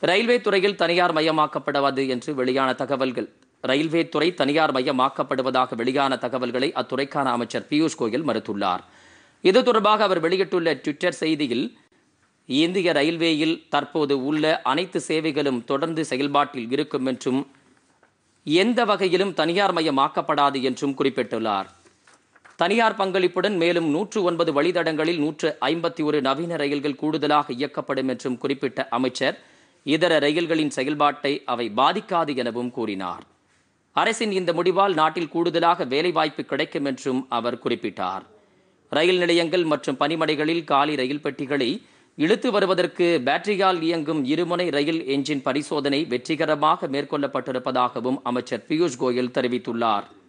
railway துறையில் தனியார் மயமாக்கப்படுவது என்று வெளியான தகவல்கள் ரயில்வே துறை தனியார் மயமாக்கப்படுவதாக வெளியான தகவல்களை அத்துறைக்கான அமைச்சர் பியூஷ் கோயல் மறுத்துள்ளார் இது தொடர்பாக அவர் வெளியிட்டுள்ள ட்விட்டர் செய்தியில் இந்திய ரயில்வேயில் தற்போது உள்ள அனைத்து சேவைகளும் தொடர்ந்து செயல்பாட்டில் இருக்கும் என்றும் எந்த வகையிலும் தனியார் மயமாக்கப்படாது என்றும் குறிப்பிட்டுள்ளார் தனியார் பங்களிப்புடன் மேலும் நூற்று ஒன்பது வழித்தடங்களில் நூற்று ஐம்பத்தி ஒரு நவீன ரயில்கள் கூடுதலாக இயக்கப்படும் என்றும் குறிப்பிட்ட அமைச்சர் இதர ரயில்களின் செயல்பாட்டை அவை பாதிக்காது எனவும் கூறினார் அரசின் இந்த முடிவால் நாட்டில் கூடுதலாக வேலைவாய்ப்பு கிடைக்கும் என்றும் அவர் குறிப்பிட்டார் ரயில் நிலையங்கள் மற்றும் பணிமனைகளில் காலி ரயில் பெட்டிகளை இழுத்து வருவதற்கு பேட்டரியால் இயங்கும் இருமுனை ரயில் என்ஜின் பரிசோதனை வெற்றிகரமாக மேற்கொள்ளப்பட்டிருப்பதாகவும் அமைச்சர் பியூஷ் கோயல் தெரிவித்துள்ளார்